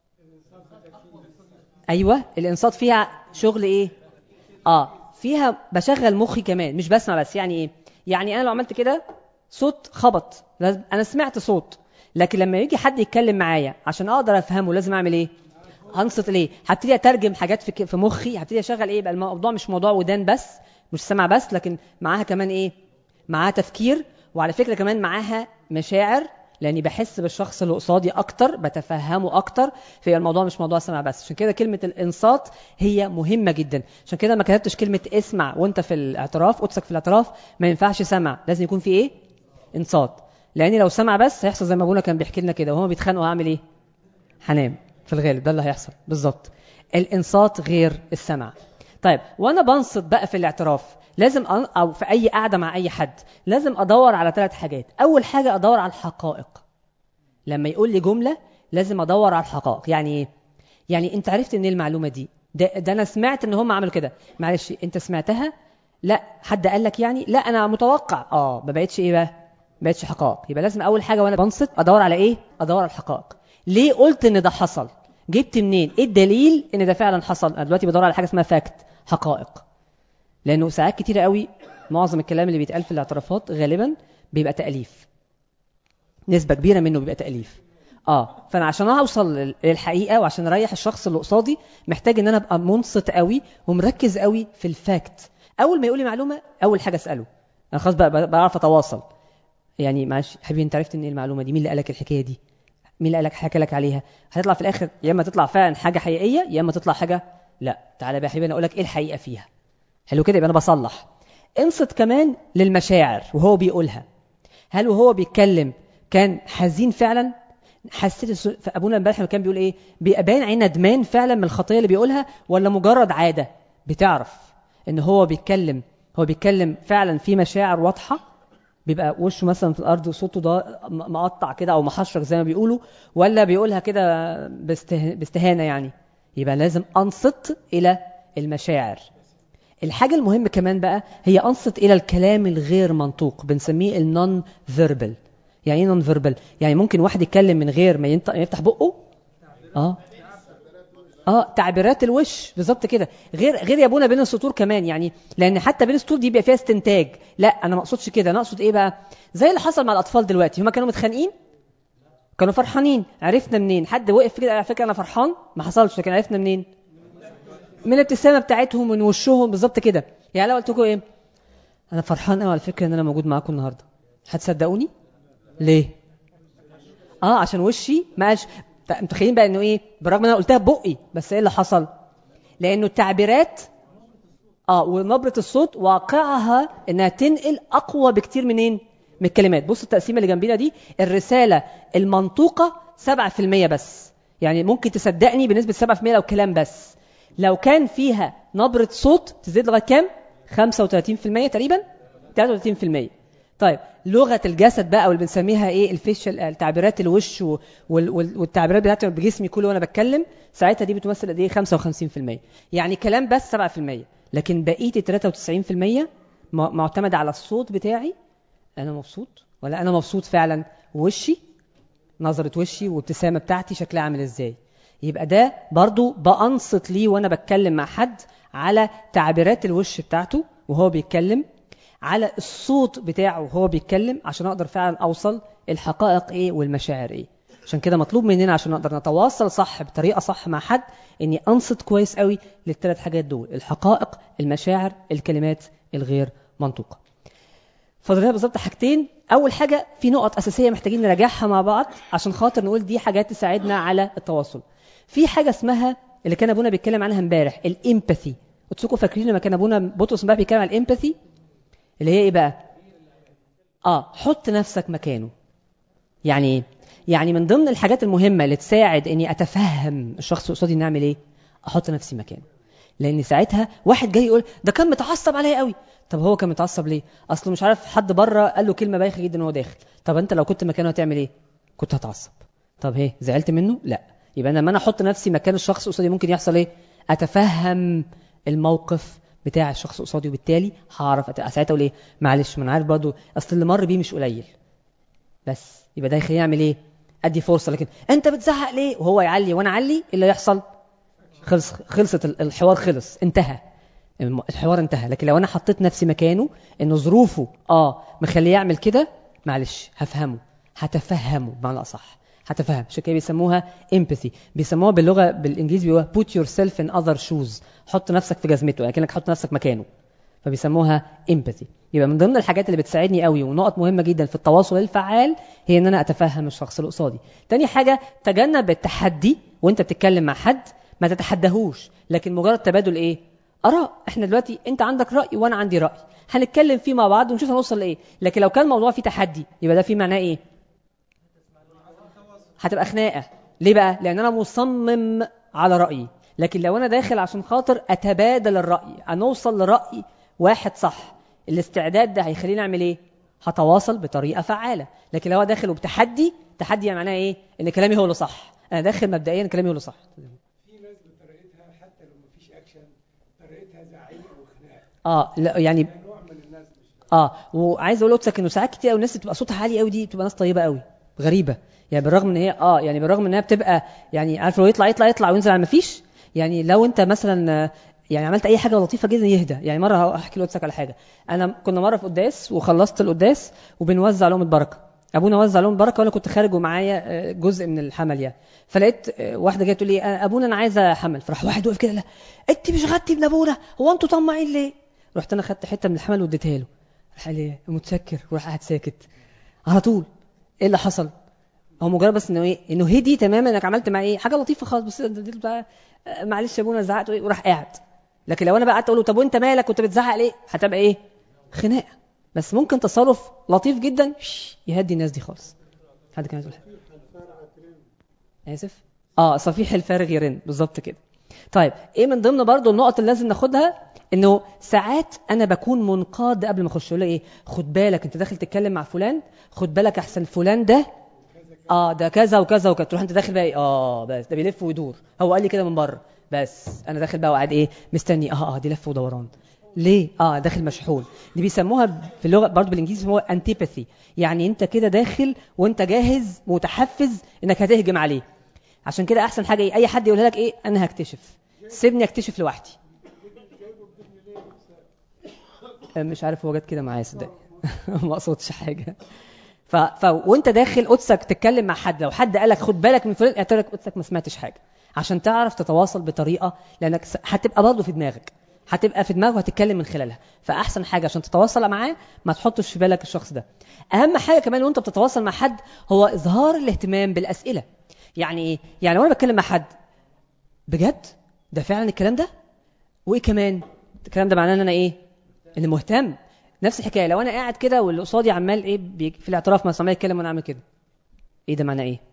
ايوه الانصات فيها شغل ايه اه فيها بشغل مخي كمان مش بسمع بس يعني ايه يعني انا لو عملت كده صوت خبط انا سمعت صوت لكن لما يجي حد يتكلم معايا عشان اقدر افهمه لازم اعمل ايه هنصت ليه هبتدي اترجم حاجات في في مخي هبتدي اشغل ايه يبقى الموضوع مش موضوع ودان بس مش سمع بس لكن معاها كمان ايه معاها تفكير وعلى فكره كمان معاها مشاعر لاني بحس بالشخص اللي قصادي اكتر بتفهمه اكتر فهي الموضوع مش موضوع سمع بس عشان كده كلمه الانصات هي مهمه جدا عشان كده ما كتبتش كلمه اسمع وانت في الاعتراف قدسك في الاعتراف ما ينفعش سمع لازم يكون في ايه انصات لان لو سمع بس هيحصل زي ما ابونا كان بيحكي لنا كده وهما بيتخانقوا هعمل ايه هنام في الغالب ده اللي هيحصل بالظبط الانصات غير السمع طيب وانا بنصت بقى في الاعتراف لازم أن... او في اي قعده مع اي حد لازم ادور على ثلاث حاجات اول حاجه ادور على الحقائق لما يقول لي جمله لازم ادور على الحقائق يعني ايه يعني انت عرفت ان المعلومه دي ده, ده انا سمعت ان هم عملوا كده معلش انت سمعتها لا حد قال لك يعني لا انا متوقع اه ما بقتش ايه بقى ما بقتش حقائق يبقى لازم اول حاجه وانا بنصت ادور على ايه ادور على الحقائق ليه قلت ان ده حصل جبت منين ايه الدليل ان ده فعلا حصل انا دلوقتي بدور على حاجه اسمها فاكت حقائق لانه ساعات كتيره قوي معظم الكلام اللي بيتقال في الاعترافات غالبا بيبقى تاليف نسبه كبيره منه بيبقى تاليف اه فانا عشان اوصل للحقيقه وعشان اريح الشخص اللي قصادي محتاج ان انا ابقى منصت قوي ومركز قوي في الفاكت اول ما يقول لي معلومه اول حاجه اساله انا خلاص بقى بعرف اتواصل يعني معلش حبيبي انت عرفت ان ايه المعلومه دي مين اللي قال لك الحكايه دي مين اللي قال لك حكى لك عليها هتطلع في الاخر يا اما تطلع فعلا حاجه حقيقيه يا اما تطلع حاجه لا تعالى بقى يا حبيبي انا اقول لك ايه الحقيقه فيها حلو كده يبقى انا بصلح انصت كمان للمشاعر وهو بيقولها هل وهو بيتكلم كان حزين فعلا حسيت فابونا امبارح كان بيقول ايه باين عليه ندمان فعلا من الخطيه اللي بيقولها ولا مجرد عاده بتعرف ان هو بيتكلم هو بيتكلم فعلا في مشاعر واضحه بيبقى وشه مثلا في الارض وصوته ده مقطع كده او محشرك زي ما بيقولوا ولا بيقولها كده باستهانه يعني يبقى لازم انصت الى المشاعر الحاجه المهمه كمان بقى هي انصت الى الكلام الغير منطوق بنسميه النون فيربال يعني ايه نون فيربال يعني ممكن واحد يتكلم من غير ما يفتح بقه اه اه تعبيرات الوش بالظبط كده غير غير يا ابونا بين السطور كمان يعني لان حتى بين السطور دي بيبقى فيها استنتاج لا انا ما اقصدش كده انا اقصد ايه بقى زي اللي حصل مع الاطفال دلوقتي هما كانوا متخانقين كانوا فرحانين عرفنا منين حد وقف كده على فكره انا فرحان ما حصلش لكن عرفنا منين من الابتسامه بتاعتهم من وشهم بالظبط كده يعني لو قلت لكم ايه انا فرحان قوي على فكره ان انا موجود معاكم النهارده هتصدقوني ليه اه عشان وشي ما قالش متخيلين بقى انه ايه بالرغم ان انا قلتها ببقي بس ايه اللي حصل لانه التعبيرات اه ونبره الصوت واقعها انها تنقل اقوى بكتير منين من الكلمات بص التقسيمه اللي جنبينا دي الرساله المنطوقه 7% بس يعني ممكن تصدقني بنسبه 7% لو كلام بس لو كان فيها نبره صوت تزيد لغايه كام 35% تقريبا 33% طيب لغه الجسد بقى واللي بنسميها ايه الفيشل تعبيرات الوش والتعبيرات بتاعتي بجسمي كله وانا بتكلم ساعتها دي بتمثل قد ايه 55% يعني كلام بس 7% لكن بقيه 93% معتمده على الصوت بتاعي انا مبسوط ولا انا مبسوط فعلا وشي نظره وشي والابتسامه بتاعتي شكلها عامل ازاي يبقى ده برضو بأنصت ليه وانا بتكلم مع حد على تعبيرات الوش بتاعته وهو بيتكلم على الصوت بتاعه وهو بيتكلم عشان اقدر فعلا اوصل الحقائق ايه والمشاعر ايه عشان كده مطلوب مننا عشان نقدر نتواصل صح بطريقه صح مع حد اني انصت كويس قوي للثلاث حاجات دول الحقائق المشاعر الكلمات الغير منطوقه فاضل لنا بالظبط حاجتين اول حاجه في نقط اساسيه محتاجين نراجعها مع بعض عشان خاطر نقول دي حاجات تساعدنا على التواصل في حاجه اسمها اللي كان ابونا بيتكلم عنها امبارح الامباثي قلت لكم فاكرين لما كان ابونا بطرس امبارح بيتكلم عن الامباثي اللي هي ايه بقى اه حط نفسك مكانه يعني ايه يعني من ضمن الحاجات المهمه اللي تساعد اني اتفهم الشخص قصادي اني اعمل ايه احط نفسي مكانه لان ساعتها واحد جاي يقول ده كان متعصب عليا قوي طب هو كان متعصب ليه اصله مش عارف حد بره قال له كلمه بايخه جدا وهو داخل طب انت لو كنت مكانه هتعمل ايه كنت هتعصب طب هي زعلت منه لا يبقى انا لما انا احط نفسي مكان الشخص قصادي ممكن يحصل ايه اتفهم الموقف بتاع الشخص قصادي وبالتالي هعرف ساعتها اقول ايه معلش ما انا عارف برضه اصل اللي مر بيه مش قليل بس يبقى ده يخليني اعمل ايه ادي فرصه لكن انت بتزعق ليه وهو يعلي وانا اعلي ايه اللي يحصل خلص خلصت الحوار خلص انتهى الحوار انتهى لكن لو انا حطيت نفسي مكانه انه ظروفه اه مخليه يعمل كده معلش هفهمه هتفهمه بمعنى اصح هتفهم عشان كده بيسموها empathy بيسموها باللغه بالانجليزي بيقولوا put yourself in other shoes حط نفسك في جزمته يعني كانك حط نفسك مكانه فبيسموها empathy يبقى من ضمن الحاجات اللي بتساعدني قوي ونقط مهمه جدا في التواصل الفعال هي ان انا اتفهم الشخص اللي قصادي تاني حاجه تجنب التحدي وانت بتتكلم مع حد ما تتحدهوش لكن مجرد تبادل ايه اراء احنا دلوقتي انت عندك راي وانا عندي راي هنتكلم فيه مع بعض ونشوف هنوصل لايه لكن لو كان الموضوع فيه تحدي يبقى ده فيه معناه ايه هتبقى خناقه ليه بقى لان انا مصمم على رايي لكن لو انا داخل عشان خاطر اتبادل الراي نوصل لراي واحد صح الاستعداد ده هيخليني اعمل ايه هتواصل بطريقه فعاله لكن لو داخل وبتحدي تحدي يعني معناه ايه ان كلامي هو اللي صح انا داخل مبدئيا كلامي هو اللي صح في ناس بطريقتها حتى لو مفيش اكشن طريقتها زعيق وخناق اه لا يعني نوع من الناس مش اه وعايز اقول لك انه ساعات كتير قوي الناس بتبقى صوتها عالي قوي دي بتبقى ناس طيبه قوي غريبه يعني بالرغم ان هي اه يعني بالرغم انها بتبقى يعني عارف لو يطلع يطلع يطلع وينزل على ما فيش يعني لو انت مثلا يعني عملت اي حاجه لطيفه جدا يهدى يعني مره هحكي لوتسك على حاجه انا كنا مره في قداس وخلصت القداس وبنوزع لهم البركه ابونا وزع لهم البركه وانا كنت خارج ومعايا جزء من الحمل يعني فلقيت واحده جايه تقول لي ابونا انا عايزه حمل فراح واحد وقف كده لا انت مش غدتي ابن ابونا هو انتوا طماعين ليه رحت انا خدت حته من الحمل واديتها له راح قال لي متسكر وراح قاعد ساكت على طول ايه اللي حصل هو مجرد بس انه ايه انه هدي تماما انك عملت معاه ايه حاجه لطيفه خالص بس بتاع معلش يا ابونا زعقت ايه وراح قاعد لكن لو انا بقى قعدت اقول له طب وانت مالك كنت بتزعق ليه هتبقى ايه خناقه بس ممكن تصرف لطيف جدا يهدي الناس دي خالص حد كان عايز يقول حاجه اسف اه صفيح الفارغ يرن بالظبط كده طيب ايه من ضمن برضو النقط اللي لازم ناخدها انه ساعات انا بكون منقاد قبل ما اخش اقول له ايه خد بالك انت داخل تتكلم مع فلان خد بالك احسن فلان ده اه ده كذا وكذا وكذا تروح انت داخل بقى إيه؟ اه بس ده بيلف ويدور هو قال لي كده من بره بس انا داخل بقى وقاعد ايه مستني اه اه دي لف ودوران ليه اه داخل مشحون دي بيسموها في اللغه برضه بالانجليزي هو انتيباثي يعني انت كده داخل وانت جاهز متحفز انك هتهجم عليه عشان كده احسن حاجه ايه اي حد يقولها لك ايه انا هكتشف سيبني اكتشف لوحدي آه، مش عارف هو جت كده معايا صدقني ما اقصدش حاجه ف... ف... وانت داخل قدسك تتكلم مع حد لو حد قالك خد بالك من فلان اعتبرك قدسك ما سمعتش حاجه عشان تعرف تتواصل بطريقه لانك س... هتبقى برضه في دماغك هتبقى في دماغه وهتتكلم من خلالها فاحسن حاجه عشان تتواصل معاه ما تحطش في بالك الشخص ده اهم حاجه كمان وانت بتتواصل مع حد هو اظهار الاهتمام بالاسئله يعني ايه يعني وانا بتكلم مع حد بجد ده فعلا الكلام ده وايه كمان الكلام ده معناه ان انا ايه ان مهتم نفس الحكايه لو انا قاعد كده واللي قصادي عمال ايه بي... في الاعتراف مثلا عمال يتكلم وانا عامل كده ايه ده معناه ايه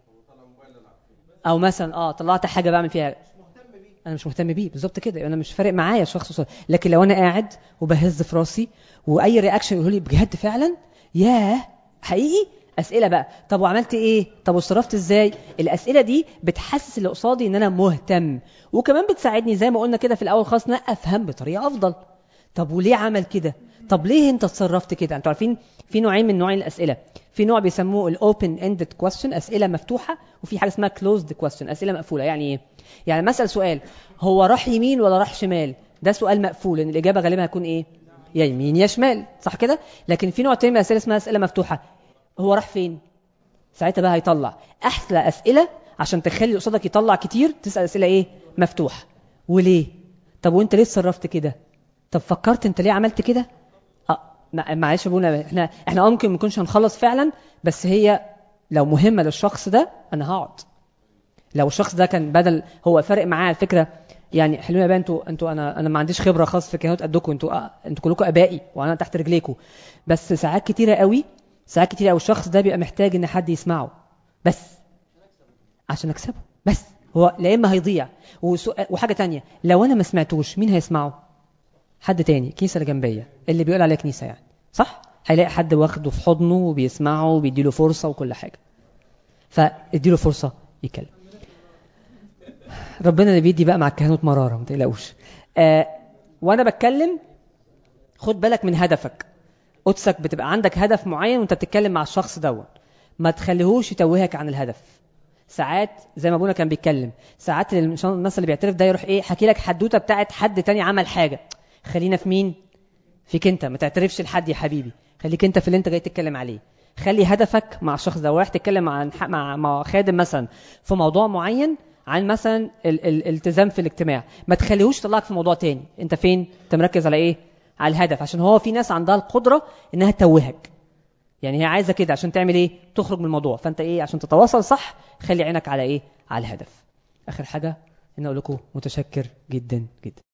او مثلا اه طلعت حاجه بعمل فيها انا مش مهتم بيه بالظبط كده انا مش فارق معايا الشخص قصادي لكن لو انا قاعد وبهز في راسي واي رياكشن يقول لي بجد فعلا ياه حقيقي اسئله بقى طب وعملت ايه طب وصرفت ازاي الاسئله دي بتحسس اللي قصادي ان انا مهتم وكمان بتساعدني زي ما قلنا كده في الاول خالص ان أنا افهم بطريقه افضل طب وليه عمل كده طب ليه انت اتصرفت كده انتوا عارفين في نوعين من نوعين الاسئله في نوع بيسموه الاوبن اندد كويستشن اسئله مفتوحه وفي حاجه اسمها كلوزد كويستشن اسئله مقفوله يعني ايه يعني مثلا سؤال هو راح يمين ولا راح شمال ده سؤال مقفول لان الاجابه غالبا هتكون ايه يا يمين يا شمال صح كده لكن في نوع تاني من الاسئله اسمها اسئله مفتوحه هو راح فين ساعتها بقى هيطلع احلى اسئله عشان تخلي اللي قصادك يطلع كتير تسال اسئله ايه مفتوحه وليه طب وانت ليه اتصرفت كده طب فكرت انت ليه عملت كده اه مع- معلش يا ابونا احنا احنا اه ممكن ما نكونش هنخلص فعلا بس هي لو مهمه للشخص ده انا هقعد لو الشخص ده كان بدل هو فارق معاه الفكره يعني حلوين يا بقى انتوا انتوا انا انا ما عنديش خبره خاص في كهنوت قدكم انتوا آه، انتوا كلكم ابائي وانا تحت رجليكم بس ساعات كتيره قوي ساعات كتيره قوي الشخص ده بيبقى محتاج ان حد يسمعه بس عشان اكسبه بس هو لا اما هيضيع وسؤال- وحاجه تانية لو انا ما سمعتوش مين هيسمعه حد تاني الكنيسه اللي جنبيه اللي بيقول عليها كنيسه يعني صح هيلاقي حد واخده في حضنه وبيسمعه وبيديله فرصه وكل حاجه فاديله فرصه يتكلم ربنا اللي بيدي بقى مع الكهنوت مراره ما تقلقوش آه وانا بتكلم خد بالك من هدفك قدسك بتبقى عندك هدف معين وانت بتتكلم مع الشخص دوت ما تخليهوش يتوهك عن الهدف ساعات زي ما ابونا كان بيتكلم ساعات اللي- إن شاء الله الناس اللي بيعترف ده يروح ايه حكي لك حدوته بتاعت حد تاني عمل حاجه خلينا في مين فيك انت ما تعترفش لحد يا حبيبي خليك انت في اللي انت جاي تتكلم عليه خلي هدفك مع الشخص ده رايح تتكلم عن ح- مع مع خادم مثلا في موضوع معين عن مثلا ال- ال- الالتزام في الاجتماع ما تخليهوش يطلعك في موضوع تاني انت فين انت مركز على ايه على الهدف عشان هو في ناس عندها القدره انها تتوهك يعني هي عايزه كده عشان تعمل ايه تخرج من الموضوع فانت ايه عشان تتواصل صح خلي عينك على ايه على الهدف اخر حاجه ان اقول لكم متشكر جدا جدا